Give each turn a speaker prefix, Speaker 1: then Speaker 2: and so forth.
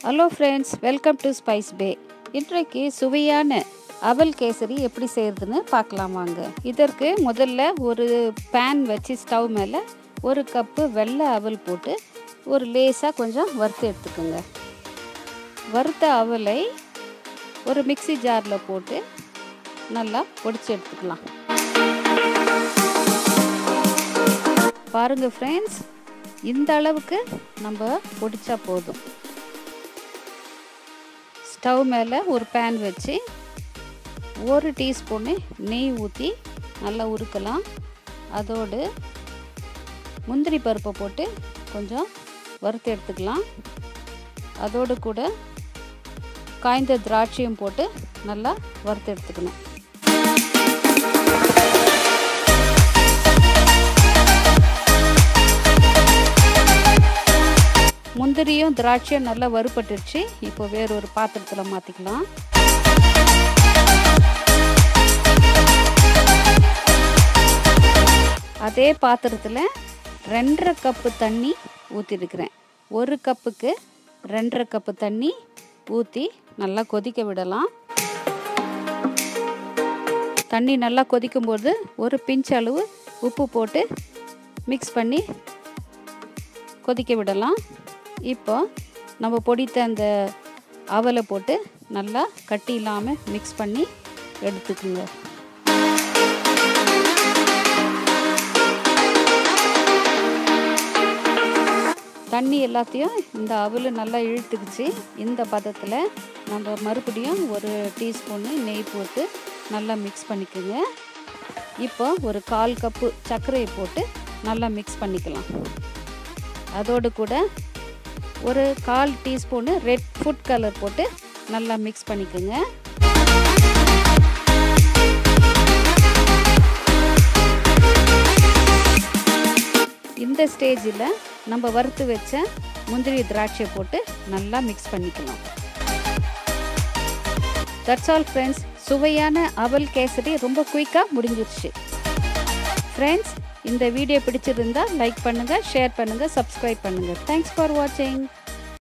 Speaker 1: hello friends welcome to spice bay இன்றைக்கு சுவையான அவல் கேசரி எப்படி செய்கிறதுன்னு பார்க்கலாம் வாங்க இதற்கு முதல்ல ஒரு பேன் வச்சு ஸ்டவ் மேலே ஒரு கப்பு வெள்ளை அவல் போட்டு ஒரு லேசாக கொஞ்சம் வறுத்து எடுத்துக்கோங்க வறுத்த அவலை ஒரு மிக்ஸி ஜாரில் போட்டு நல்லா பொடிச்சு எடுத்துக்கலாம் பாருங்கள் ஃப்ரெண்ட்ஸ் இந்த அளவுக்கு நம்ம பொடிச்சா போதும் ஸ்டவ் மேலே ஒரு பேன் வச்சு ஒரு டீஸ்பூனு நெய் ஊற்றி நல்லா உருக்கலாம் அதோடு முந்திரி பருப்பை போட்டு கொஞ்சம் வறுத்து எடுத்துக்கலாம் அதோடு கூட காய்ந்த திராட்சையும் போட்டு நல்லா வறுத்து எடுத்துக்கணும் முந்திரியும் திராட்சையும் நல்லா வறுபட்டுருச்சு இப்போ வேற ஒரு பாத்திரத்தில் மாற்றிக்கலாம் அதே பாத்திரத்தில் ரெண்டரை கப்பு தண்ணி ஊற்றிருக்கிறேன் ஒரு கப்புக்கு ரெண்டரை கப்பு தண்ணி ஊற்றி நல்லா கொதிக்க விடலாம் தண்ணி நல்லா கொதிக்கும்போது ஒரு பிஞ்ச் அளவு உப்பு போட்டு மிக்ஸ் பண்ணி கொதிக்க விடலாம் இப்போ நம்ம பொடித்த அந்த அவலை போட்டு நல்லா கட்டி இல்லாமல் மிக்ஸ் பண்ணி எடுத்துக்குங்க தண்ணி எல்லாத்தையும் இந்த அவல் நல்லா இழுத்துக்குச்சு இந்த பதத்தில் நம்ம மறுபடியும் ஒரு டீஸ்பூனு நெய் போட்டு நல்லா மிக்ஸ் பண்ணிக்கோங்க இப்போ ஒரு கால் கப்பு சர்க்கரையை போட்டு நல்லா மிக்ஸ் பண்ணிக்கலாம் அதோடு கூட ஒரு கால் டீஸ்பூனு ரெட் ஃபுட் கலர் போட்டு நல்லா மிக்ஸ் பண்ணிக்கோங்க இந்த ஸ்டேஜில் நம்ம வறுத்து வச்ச முந்திரி திராட்சை போட்டு நல்லா மிக்ஸ் பண்ணிக்கலாம் தட்ஸ் ஆல் ஃப்ரெண்ட்ஸ் சுவையான அவல் கேசரி ரொம்ப குயிக்காக முடிஞ்சிருச்சு ஃப்ரெண்ட்ஸ் இந்த வீடியோ பிடிச்சிருந்தா லைக் பண்ணுங்கள் ஷேர் பண்ணுங்கள் சப்ஸ்கிரைப் பண்ணுங்கள் தேங்க்ஸ் ஃபார் வாட்சிங்